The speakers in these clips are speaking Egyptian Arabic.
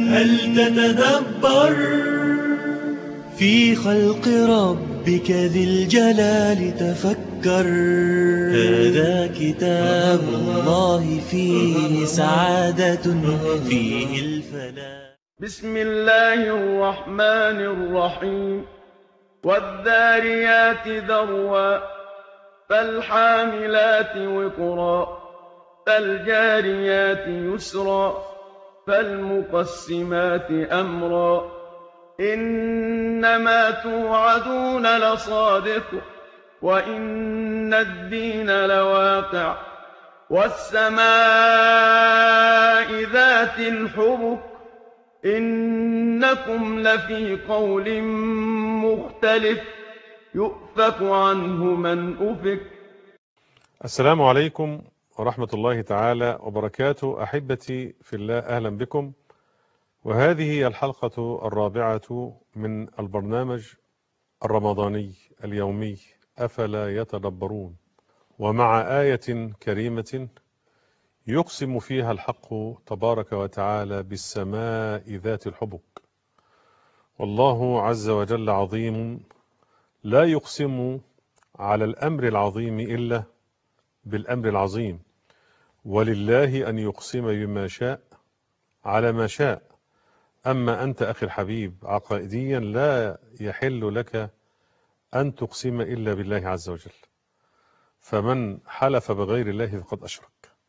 هل تتدبر في خلق ربك ذي الجلال تفكر هذا كتاب الله فيه سعادة فيه الفلاح بسم الله الرحمن الرحيم والذاريات ذروا فالحاملات وقرا فالجاريات يسرا فالمقسمات أمرا إنما توعدون لصادق وإن الدين لواقع والسماء ذات الحبك إنكم لفي قول مختلف يؤفك عنه من أفك السلام عليكم ورحمة الله تعالى وبركاته أحبتي في الله أهلا بكم وهذه هي الحلقة الرابعة من البرنامج الرمضاني اليومي أفلا يتدبرون ومع آية كريمة يقسم فيها الحق تبارك وتعالى بالسماء ذات الحبك والله عز وجل عظيم لا يقسم على الأمر العظيم إلا بالأمر العظيم ولله أن يقسم بما شاء على ما شاء أما أنت أخي الحبيب عقائديا لا يحل لك أن تقسم إلا بالله عز وجل فمن حلف بغير الله فقد أشرك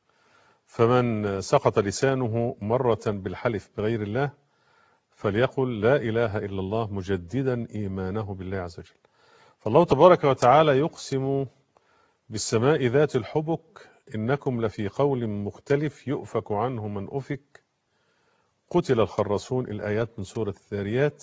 فمن سقط لسانه مرة بالحلف بغير الله فليقل لا إله إلا الله مجددا إيمانه بالله عز وجل فالله تبارك وتعالى يقسم بالسماء ذات الحبك إنكم لفي قول مختلف يؤفك عنه من أفك قتل الخرسون الآيات من سورة الذاريات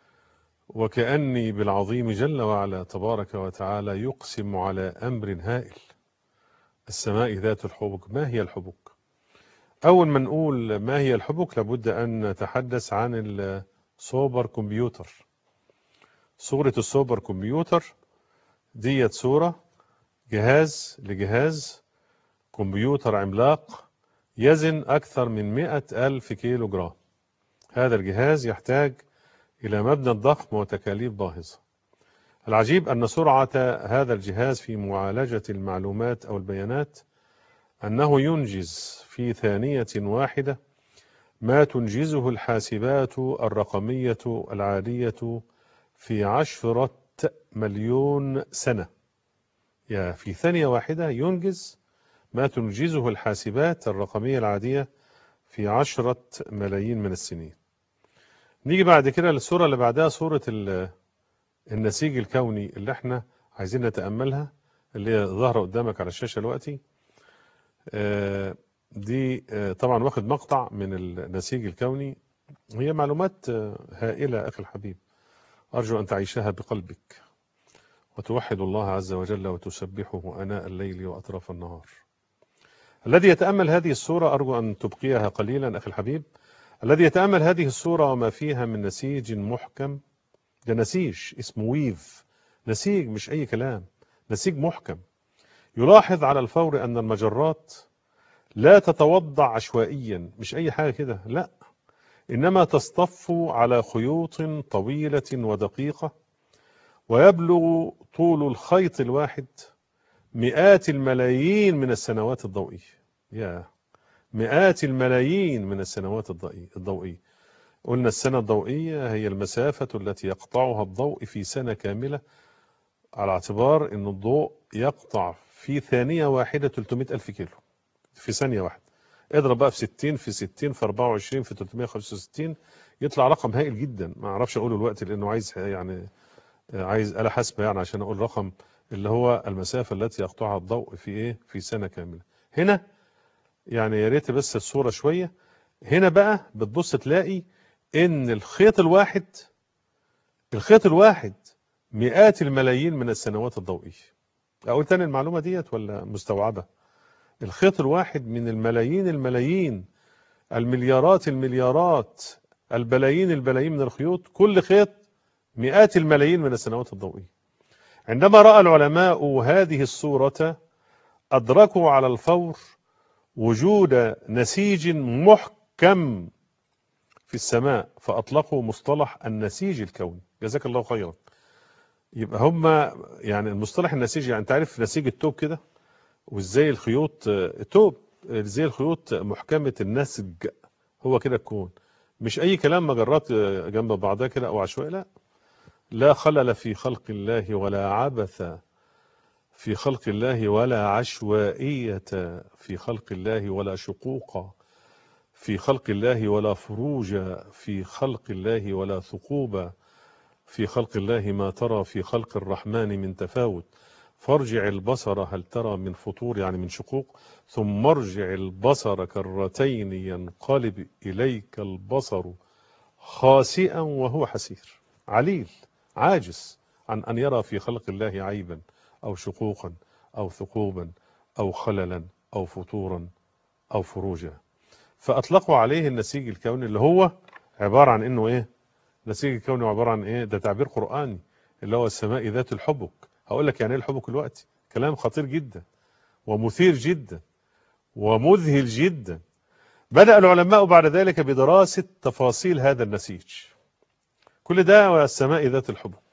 وكأني بالعظيم جل وعلا تبارك وتعالى يقسم على أمر هائل السماء ذات الحبك ما هي الحبك أول ما نقول ما هي الحبك لابد أن نتحدث عن السوبر كمبيوتر صورة السوبر كمبيوتر ديت صورة جهاز لجهاز كمبيوتر عملاق يزن أكثر من مئة ألف كيلو جرام هذا الجهاز يحتاج إلى مبنى ضخم وتكاليف باهظة العجيب أن سرعة هذا الجهاز في معالجة المعلومات أو البيانات أنه ينجز في ثانية واحدة ما تنجزه الحاسبات الرقمية العادية في عشرة مليون سنة يا في ثانية واحدة ينجز ما تنجزه الحاسبات الرقمية العادية في عشرة ملايين من السنين نيجي بعد كده للصورة اللي بعدها صورة النسيج الكوني اللي احنا عايزين نتأملها اللي هي ظاهرة قدامك على الشاشة دلوقتي دي طبعا واخد مقطع من النسيج الكوني هي معلومات هائلة أخي الحبيب أرجو أن تعيشها بقلبك وتوحد الله عز وجل وتسبحه أناء الليل وأطراف النهار الذي يتأمل هذه الصورة أرجو أن تبقيها قليلا أخي الحبيب الذي يتأمل هذه الصورة وما فيها من نسيج محكم ده نسيج اسمه ويف نسيج مش أي كلام نسيج محكم يلاحظ على الفور أن المجرات لا تتوضع عشوائيا مش أي حاجة كده لا إنما تصطف على خيوط طويلة ودقيقة ويبلغ طول الخيط الواحد مئات الملايين من السنوات الضوئية يا مئات الملايين من السنوات الضوئية قلنا السنة الضوئية هي المسافة التي يقطعها الضوء في سنة كاملة على اعتبار أن الضوء يقطع في ثانية واحدة 300 ألف كيلو في ثانية واحدة اضرب بقى في 60 في 60 في 24 في 365 يطلع رقم هائل جدا ما اعرفش اقوله دلوقتي لانه عايز يعني عايز آلة حاسبة يعني عشان اقول رقم اللي هو المسافة التي يقطعها الضوء في ايه في سنة كاملة هنا يعني يا ريت بس الصورة شوية هنا بقى بتبص تلاقي ان الخيط الواحد الخيط الواحد مئات الملايين من السنوات الضوئية اقول تاني المعلومة ديت ولا مستوعبة الخيط الواحد من الملايين الملايين المليارات المليارات البلايين البلايين من الخيوط كل خيط مئات الملايين من السنوات الضوئية عندما رأى العلماء هذه الصورة أدركوا على الفور وجود نسيج محكم في السماء فأطلقوا مصطلح النسيج الكوني جزاك الله خيرا يبقى هم يعني المصطلح النسيج يعني انت عارف نسيج التوب كده وازاي الخيوط توب ازاي الخيوط محكمة النسج هو كده الكون مش اي كلام مجرات جنب بعضها كده او عشوائي لا لا خلل في خلق الله ولا عبث في خلق الله ولا عشوائية في خلق الله ولا شقوق في خلق الله ولا فروج في خلق الله ولا ثقوب في خلق الله ما ترى في خلق الرحمن من تفاوت فارجع البصر هل ترى من فطور يعني من شقوق ثم ارجع البصر كرتين ينقلب إليك البصر خاسئا وهو حسير عليل عاجز عن أن يرى في خلق الله عيبا أو شقوقا أو ثقوبا أو خللا أو فطورا أو فروجا فأطلقوا عليه النسيج الكوني اللي هو عبارة عن إنه إيه النسيج الكوني عبارة عن إيه ده تعبير قرآني اللي هو السماء ذات الحبك هقول لك يعني إيه الحبك الوقت كلام خطير جدا ومثير جدا ومذهل جدا بدأ العلماء بعد ذلك بدراسة تفاصيل هذا النسيج كل ده والسماء ذات الحبك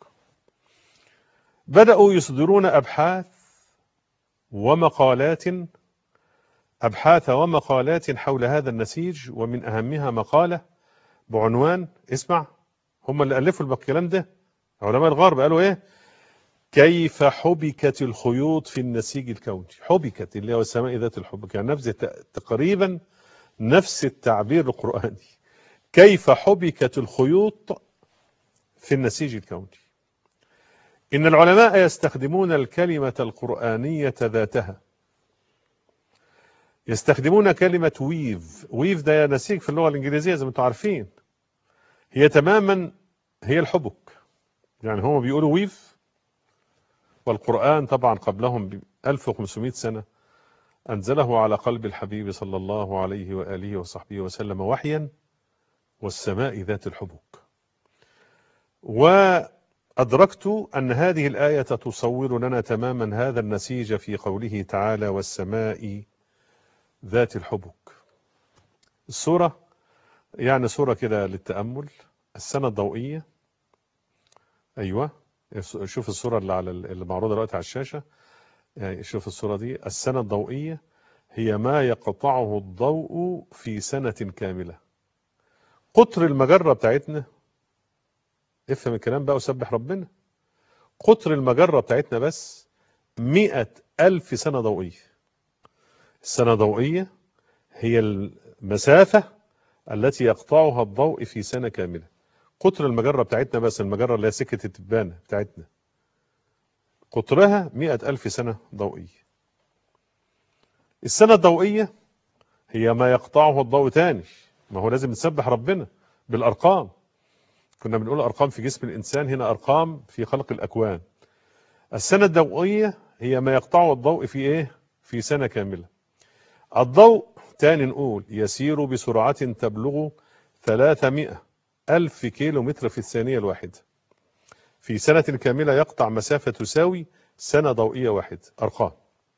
بدأوا يصدرون أبحاث ومقالات أبحاث ومقالات حول هذا النسيج ومن أهمها مقالة بعنوان اسمع هم اللي ألفوا الكلام ده علماء الغرب قالوا إيه كيف حبكت الخيوط في النسيج الكوني حبكت اللي هو السماء ذات الحبك يعني نفس تقريبا نفس التعبير القرآني كيف حبكت الخيوط في النسيج الكوني إن العلماء يستخدمون الكلمة القرآنية ذاتها يستخدمون كلمة ويف ويف ده نسيج في اللغة الإنجليزية زي ما انتم عارفين هي تماما هي الحبك يعني هم بيقولوا ويف والقرآن طبعا قبلهم ب 1500 سنة أنزله على قلب الحبيب صلى الله عليه وآله وصحبه وسلم وحيا والسماء ذات الحبك وأدركت أن هذه الآية تصور لنا تماما هذا النسيج في قوله تعالى والسماء ذات الحبك الصورة يعني صورة كده للتأمل السنة الضوئية أيوة شوف الصورة اللي على اللي معروضة دلوقتي على الشاشة يعني شوف الصورة دي السنة الضوئية هي ما يقطعه الضوء في سنة كاملة قطر المجرة بتاعتنا افهم الكلام بقى وسبح ربنا قطر المجرة بتاعتنا بس مئة ألف سنة ضوئية السنة ضوئية هي المسافة التي يقطعها الضوء في سنة كاملة قطر المجرة بتاعتنا بس المجرة اللي هي سكة التبانة بتاعتنا قطرها مئة ألف سنة ضوئية السنة الضوئية هي ما يقطعه الضوء تاني ما هو لازم نسبح ربنا بالأرقام كنا بنقول أرقام في جسم الإنسان هنا أرقام في خلق الأكوان السنة الضوئية هي ما يقطعه الضوء في إيه؟ في سنة كاملة الضوء تاني نقول يسير بسرعة تبلغ 300 ألف كيلو متر في الثانية الواحدة في سنة كاملة يقطع مسافة تساوي سنة ضوئية واحدة أرقام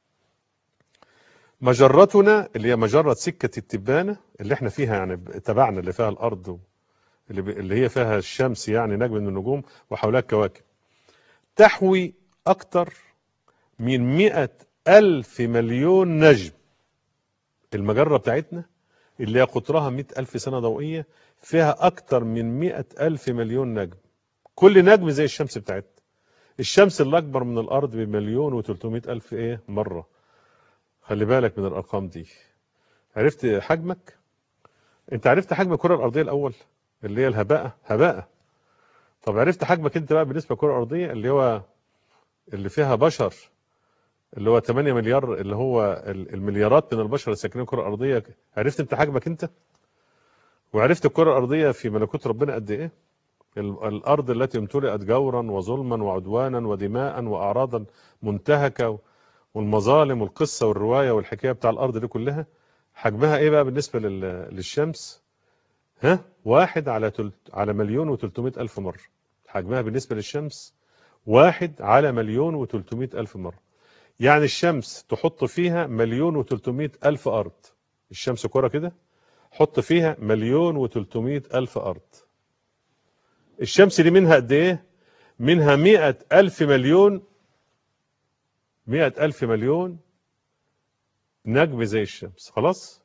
مجرتنا اللي هي مجرة سكة التبانة اللي احنا فيها يعني تبعنا اللي فيها الأرض اللي, اللي هي فيها الشمس يعني نجم من النجوم وحولها الكواكب تحوي أكثر من مئة ألف مليون نجم المجرة بتاعتنا اللي هي قطرها مئة ألف سنة ضوئية فيها أكثر من مئة ألف مليون نجم كل نجم زي الشمس بتاعتنا الشمس اللي أكبر من الأرض بمليون وتلتمائة ألف إيه مرة خلي بالك من الأرقام دي عرفت حجمك أنت عرفت حجم الكرة الأرضية الأول اللي هي الهباءة هباءة طب عرفت حجمك أنت بقى بالنسبة للكرة الأرضية اللي هو اللي فيها بشر اللي هو 8 مليار اللي هو المليارات من البشر اللي ساكنين الكره الارضيه عرفت انت حجمك انت وعرفت الكره الارضيه في ملكوت ربنا قد ايه الارض التي امتلئت جورا وظلما وعدوانا ودماء واعراضا منتهكه والمظالم والقصه والروايه والحكايه بتاع الارض دي كلها حجمها ايه بقى بالنسبه للشمس ها واحد على تلت على مليون وتلتمائة الف مره حجمها بالنسبه للشمس واحد على مليون وتلتمائة الف مره يعني الشمس تحط فيها مليون وتلتمائة ألف أرض الشمس كرة كده حط فيها مليون وتلتمائة ألف أرض الشمس دي منها قد إيه منها مئة ألف مليون مئة ألف مليون نجم زي الشمس خلاص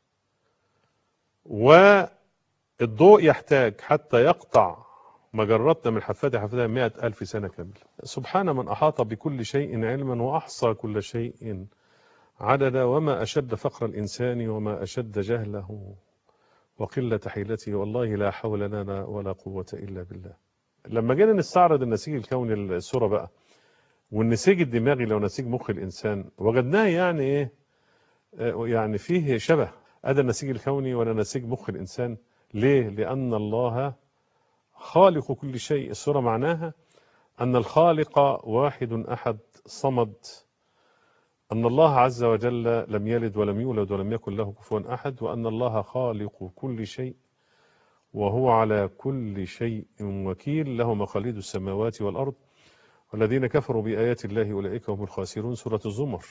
والضوء يحتاج حتى يقطع مجرتنا من حفاته حفاتها مئة ألف سنة كاملة سبحان من أحاط بكل شيء علما وأحصى كل شيء عددا وما أشد فقر الإنسان وما أشد جهله وقلة حيلته والله لا حول لنا ولا قوة إلا بالله لما جينا نستعرض النسيج الكوني الصورة بقى والنسيج الدماغي لو نسيج مخ الإنسان وجدناه يعني إيه آه، يعني فيه شبه هذا النسيج الكوني ولا نسيج مخ الإنسان ليه لأن الله خالق كل شيء الصورة معناها أن الخالق واحد أحد صمد أن الله عز وجل لم يلد ولم يولد ولم يكن له كفوا أحد وأن الله خالق كل شيء وهو على كل شيء وكيل له مخاليد السماوات والأرض والذين كفروا بآيات الله أولئك هم الخاسرون سورة الزمر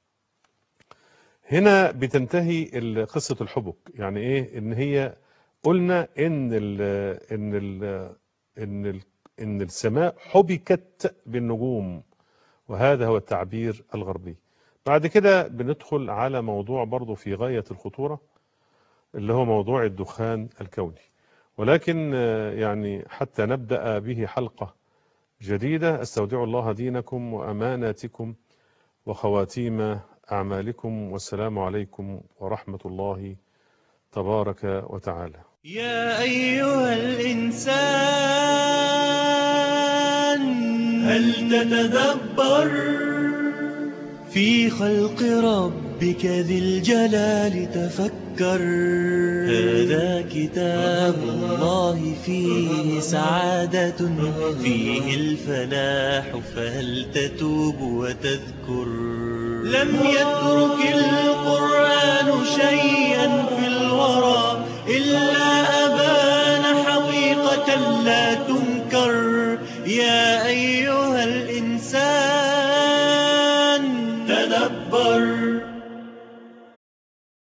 هنا بتنتهي ال- قصة الحبك يعني إيه إن هي قلنا إن ال إن ال إن ال إن السماء حبكت بالنجوم وهذا هو التعبير الغربي بعد كده بندخل على موضوع برضه في غاية الخطورة اللي هو موضوع الدخان الكوني ولكن آه، يعني حتى نبدأ به حلقة جديدة استودع الله دينكم وأماناتكم وخواتيم أعمالكم والسلام عليكم ورحمة الله تبارك وتعالى يا أيها الإنسان هل تتدبر في خلق ربك ذي الجلال تفكر هذا كتاب الله فيه سعادة فيه الفلاح فهل تتوب وتذكر لم يترك القرآن شيئا في الورى إلا أبان حقيقة لا تنكر يا أيها